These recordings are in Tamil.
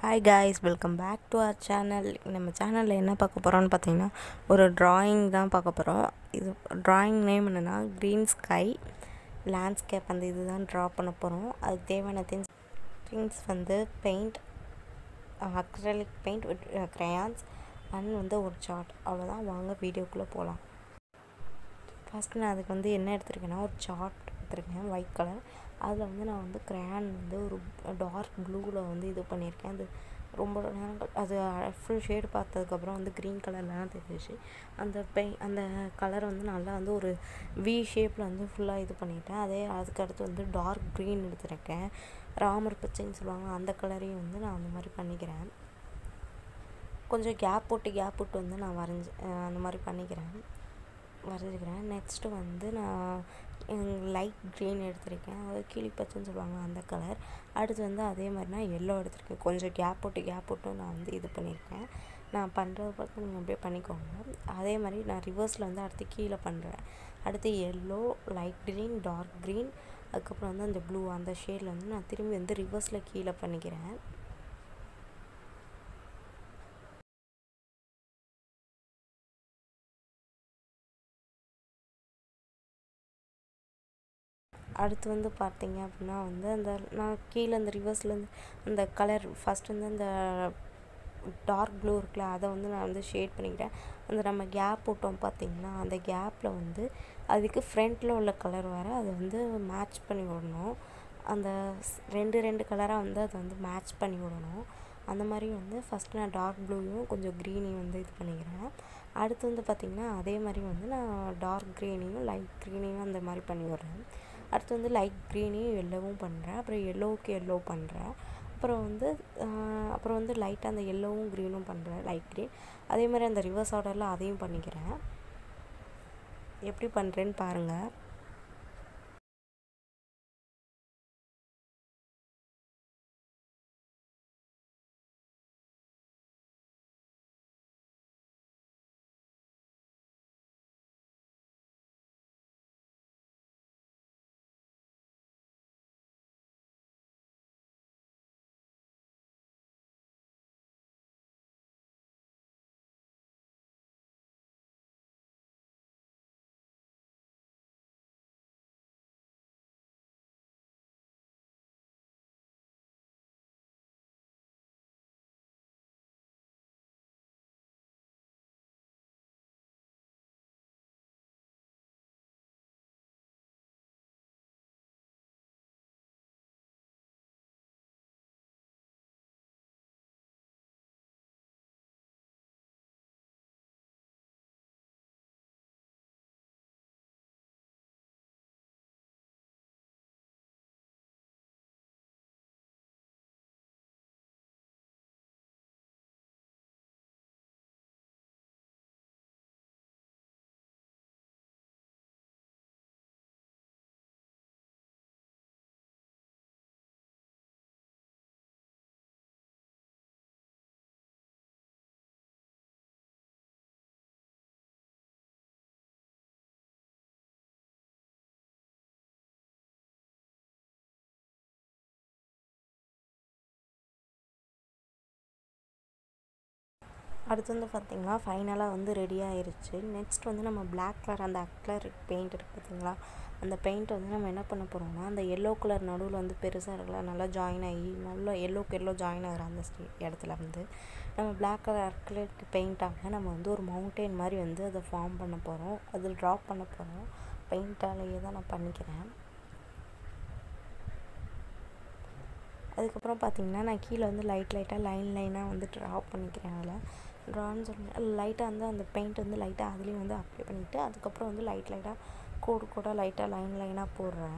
hi guys welcome back to our channel நம்ம சேனலில் என்ன பார்க்க போகிறோம்னு பார்த்தீங்கன்னா ஒரு drawing தான் பார்க்க போகிறோம் இது drawing நேம் என்னென்னா க்ரீன் ஸ்கை லேண்ட்ஸ்கேப் அந்த இது தான் ட்ரா பண்ண போகிறோம் அதுக்கு தேவையான திங்ஸ் திங்ஸ் வந்து paint acrylic paint with crayons and வந்து ஒரு சார்ட் அவ்வளோதான் வாங்க வீடியோக்குள்ளே போகலாம் ஃபஸ்ட்டு நான் அதுக்கு வந்து என்ன எடுத்திருக்கேன்னா ஒரு சார்ட் எடுத்திருக்கேன் ஒயிட் கலர் அதில் வந்து நான் வந்து கிரேயான் வந்து ஒரு டார்க் ப்ளூவில் வந்து இது பண்ணியிருக்கேன் அது ரொம்ப நேரம் அது ஃபுல் ஷேடு பார்த்ததுக்கப்புறம் வந்து க்ரீன் கலர்லாம் தெரிஞ்சிச்சு அந்த பெய் அந்த கலர் வந்து நல்லா வந்து ஒரு வி ஷேப்பில் வந்து ஃபுல்லாக இது பண்ணிட்டேன் அதே அதுக்கடுத்து வந்து டார்க் க்ரீன் எடுத்திருக்கேன் ராமர் பச்சைன்னு சொல்லுவாங்க அந்த கலரையும் வந்து நான் அந்த மாதிரி பண்ணிக்கிறேன் கொஞ்சம் கேப் போட்டு கேப் போட்டு வந்து நான் வரைஞ்சி அந்த மாதிரி பண்ணிக்கிறேன் வரைஞ்சிக்கிறேன் நெக்ஸ்ட்டு வந்து நான் லைட் க்ரீன் எடுத்திருக்கேன் அதாவது கிளிப்பச்சைன்னு சொல்லுவாங்க அந்த கலர் அடுத்து வந்து அதே மாதிரி நான் எல்லோ எடுத்திருக்கேன் கொஞ்சம் கேப் போட்டு கேப் போட்டு நான் வந்து இது பண்ணியிருக்கேன் நான் பண்ணுறத பார்த்து நீங்கள் அப்படியே பண்ணிக்கோங்க அதே மாதிரி நான் ரிவர்ஸில் வந்து அடுத்து கீழே பண்ணுறேன் அடுத்து yellow light green dark green அதுக்கப்புறம் வந்து அந்த ப்ளூ அந்த ஷேடில் வந்து நான் திரும்பி வந்து ரிவர்ஸில் கீழே பண்ணிக்கிறேன் அடுத்து வந்து பார்த்தீங்க அப்படின்னா வந்து அந்த நான் கீழே அந்த ரிவர்ஸ்லேருந்து அந்த கலர் ஃபஸ்ட் வந்து அந்த டார்க் ப்ளூ இருக்குல்ல அதை வந்து நான் வந்து ஷேட் பண்ணிக்கிட்டேன் அந்த நம்ம கேப் போட்டோம் பார்த்தீங்கன்னா அந்த கேப்பில் வந்து அதுக்கு ஃப்ரண்ட்டில் உள்ள கலர் வர அதை வந்து மேட்ச் பண்ணி விடணும் அந்த ரெண்டு ரெண்டு கலராக வந்து அதை வந்து மேட்ச் பண்ணி விடணும் அந்த மாதிரி வந்து ஃபஸ்ட்டு நான் டார்க் ப்ளூயும் கொஞ்சம் க்ரீனையும் வந்து இது பண்ணிக்கிறேன் அடுத்து வந்து பார்த்திங்கன்னா அதே மாதிரி வந்து நான் டார்க் க்ரீனையும் லைட் க்ரீனையும் அந்த மாதிரி பண்ணி விட்றேன் அடுத்து வந்து லைட் க்ரீனையும் எல்லோவும் பண்ணுறேன் அப்புறம் எல்லோவுக்கு எல்லோ பண்ணுறேன் அப்புறம் வந்து அப்புறம் வந்து லைட்டாக அந்த எல்லோவும் க்ரீனும் பண்ணுறேன் லைட் க்ரீன் அதே மாதிரி அந்த ரிவர்ஸ் ஆர்டரில் அதையும் பண்ணிக்கிறேன் எப்படி பண்ணுறேன்னு பாருங்கள் அடுத்து வந்து பார்த்திங்கன்னா ஃபைனலாக வந்து ரெடி ஆயிருச்சு நெக்ஸ்ட் வந்து நம்ம பிளாக் கலர் அந்த அக்லரிக் பெயிண்ட் இருக்குது பார்த்தீங்களா அந்த பெயிண்ட் வந்து நம்ம என்ன பண்ண போகிறோம்னா அந்த எல்லோ கலர் நடுவில் வந்து பெருசாக இருக்குல்ல நல்லா ஜாயின் ஆகி நல்லா எல்லோக்கு எல்லோ ஜாயின் ஆகிற அந்த இடத்துல வந்து நம்ம பிளாக் கலர் அக்லரிக் பெயிண்டாக நம்ம வந்து ஒரு மவுண்டெயின் மாதிரி வந்து அதை ஃபார்ம் பண்ண போகிறோம் அதில் ட்ராப் பண்ண போகிறோம் பெயிண்டாலேயே தான் நான் பண்ணிக்கிறேன் அதுக்கப்புறம் பார்த்திங்கன்னா நான் கீழே வந்து லைட் லைட்டாக லைன் லைனாக வந்து ட்ரா பண்ணிக்கிறேன் அதில் ட்ரான்னு சொல்லி லைட்டாக வந்து அந்த பெயிண்ட் வந்து லைட்டாக அதுலேயும் வந்து அப்ளை பண்ணிவிட்டு அதுக்கப்புறம் வந்து லைட் லைட்டாக கோடு கூட லைட்டாக லைன் லைனாக போடுறேன்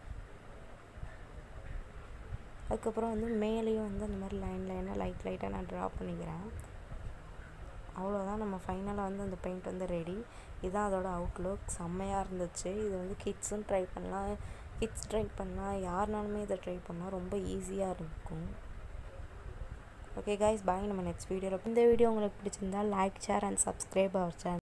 அதுக்கப்புறம் வந்து மேலேயும் வந்து அந்த மாதிரி லைன் லைனாக லைட் லைட்டாக நான் ட்ரா பண்ணிக்கிறேன் அவ்வளோதான் நம்ம ஃபைனலாக வந்து அந்த பெயிண்ட் வந்து ரெடி இதுதான் அதோட அவுட்லுக் செம்மையாக இருந்துச்சு இது வந்து கிட்ஸும் ட்ரை பண்ணலாம் கிட்ஸ் ட்ரை பண்ணால் யாருனாலுமே இதை ட்ரை பண்ணால் ரொம்ப ஈஸியாக இருக்கும் ஓகே கைஸ் பாய் நம்ம நெக்ஸ்ட் வீடியோவில் இந்த வீடியோ உங்களுக்கு பிடிச்சிருந்தா like share and subscribe our channel